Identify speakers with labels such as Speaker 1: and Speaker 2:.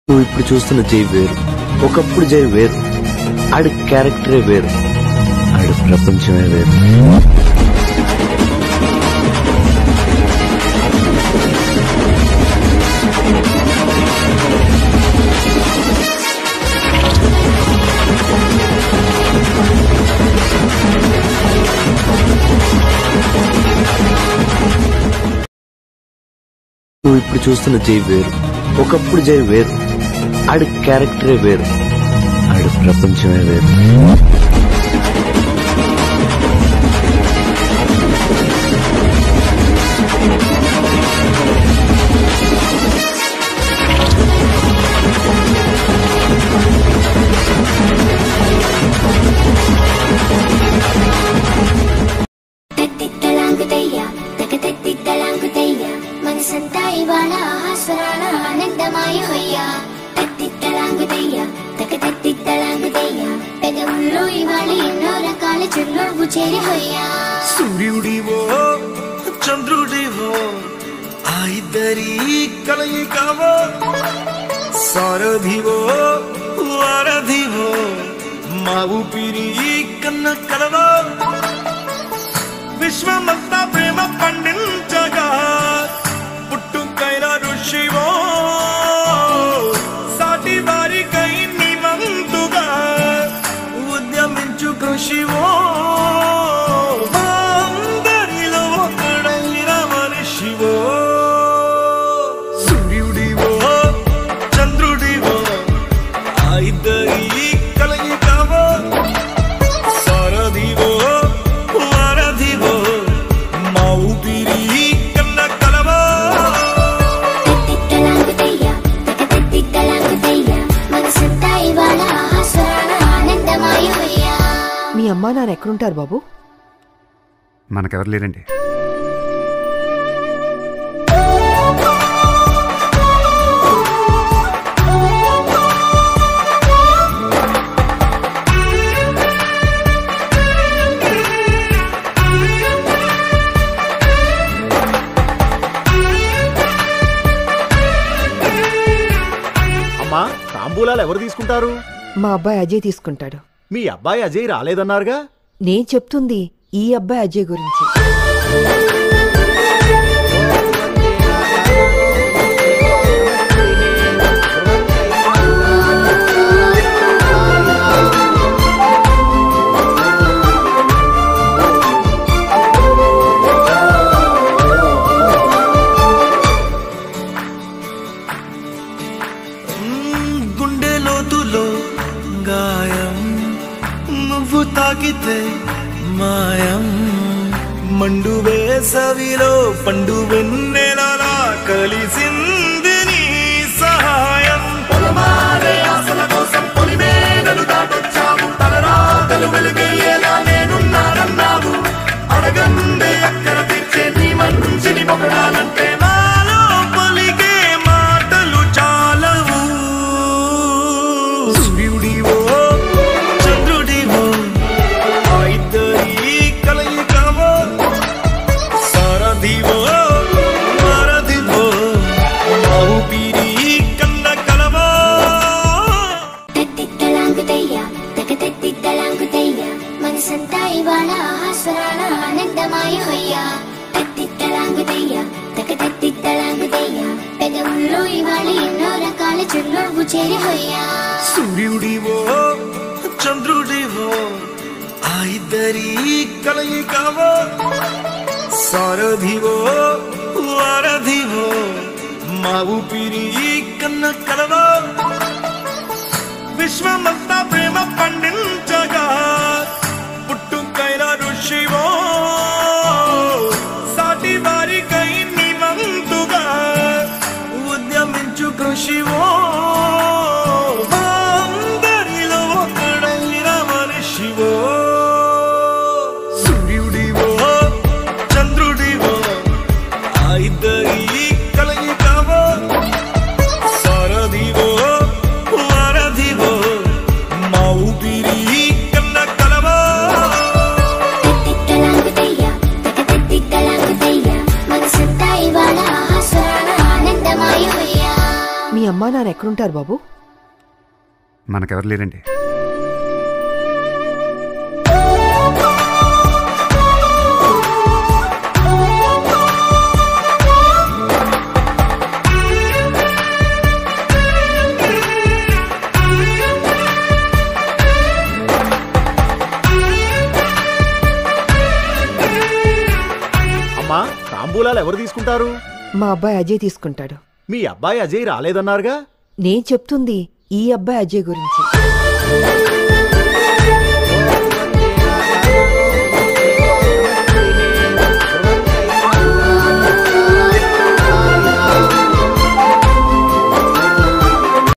Speaker 1: నువ్వు ఇప్పుడు చూస్తున్న జై వేరు ఒకప్పుడు జై వేరు ఆడి క్యారెక్టరే వేరు ఆడి ప్రపంచమే వేరు నువ్వు ఇప్పుడు చూస్తున్న జై వేరు ఒకప్పుడు జై వేరు ఆడి క్యారెక్టరే వేరు ఆడి ప్రపంచమే వేరు
Speaker 2: తెత్తిత్తలాంగుతయ్య తెగ తెత్తిత్తలాంగుతయ్య మనసంతా ఇవాళ ఆస్వరాల ఆనందమాయ హొయ్య తెత్తిత్తలాంగుతయ్య తెగ తెత్తిత్తలాంగుతయ్య పెదవుల్లో ఇవాళ ఎన్నో రకాల చుర్లోగు చేరి హొయ్య
Speaker 3: సూర్యుడివో చంద్రుడివో ఆ ఇద్దరి కలయికవో సారథివో వారధివో మా ఊపిరి కన్న కలవో విశ్వమంతా ప్రేమ పండించగా పుట్టుకైన ఋషివో సాటి వారికై నివంతుగా ఉద్యమించు కృషివో అందరిలో ఒకడైన మనిషివో సూర్యుడివో చంద్రుడివో ఆ ఇద్దరి కలయికవో సారథివో వారధివో మా ఊపిరి కన్న కలవో
Speaker 2: తెత్తిత్తలాంగుతయ్య తెగ తెత్తిత్తలాంగుతయ్య మనసంతా ఇవాళ ఆస్వరాల ఆనందమాయ హొయ్య
Speaker 4: మీ అమ్మా నాన్న ఎక్కడుంటారు బాబు
Speaker 5: మనకెవరు లేరండి
Speaker 6: అమ్మా తాంబూలాలు ఎవరు తీసుకుంటారు
Speaker 4: మా అబ్బాయి అజయ్ తీసుకుంటాడు
Speaker 6: మీ అబ్బాయి అజయ్ రాలేదన్నారుగా
Speaker 4: నేను చెప్తుంది ఈ అబ్బాయి అజయ్ గురించి
Speaker 3: మ్మ్, గుండె లోతులో గాయం నువ్వు తాకితే మాయం మండు వేసవిలో పండు వెన్నెలలా కలిసింది నీ సహాయం పొలమారే ఆశల కోసం పొలిమేనలు దాటొచ్చావు తలరాతలు వెలుగయ్యేలా నేనున్నానన్నావు అడగందే అక్కర తీర్చే నీ మంచిని పొగడాలంటే నాలో పలికే మాటలు చాలవు సూర్యుడివో చంద్రుడివో ఆ ఇద్దరి కలయికవో సారథివో వారధివో మా ఊపిరి కన్న కలవో
Speaker 2: తెత్తిత్తలాంగుతయ్య తెగ తెత్తిత్తలాంగుతయ్య మనసంతా ఇవాళ ఆస్వరాల ఆనందమాయ హొయ్య తెత్తిత్తలాంగుతయ్య తెగ తెత్తిత్తలాంగుతయ్య పెదవుల్లో ఇవాళ ఎన్నో రకాల చుర్లోగు చేరి హొయ్య
Speaker 3: సూర్యుడివో చంద్రుడివో ఆ ఇద్దరి కలయికవో సారథివో వారధివో మా ఊపిరి కన్న కలవో విశ్వమంతా ప్రేమ పండించగా పుట్టుకైన ఋషివో సాటి వారికై నివంతుగా ఉద్యమించు కృషివో అందరిలో ఒకడైన మనిషివో సూర్యుడివో చంద్రుడివో ఆ ఇద్దరి కలయికవో సారథివో వారధివో మా ఊపిరి కన్న కలవో
Speaker 2: తెత్తిత్తలాంగుతయ్య
Speaker 4: అమ్మా నాన్న ఎక్కడుంటారు బాబు
Speaker 5: మనకెవరు లేరండి
Speaker 6: అమ్మా తాంబూలాలు ఎవరు తీసుకుంటారు
Speaker 4: మా అబ్బాయి అజయ్ తీసుకుంటాడు
Speaker 6: మీ అబ్బాయి అజయ్ రాలేదన్నారుగా
Speaker 4: నేను చెప్తుంది ఈ అబ్బాయి అజయ్ గురించి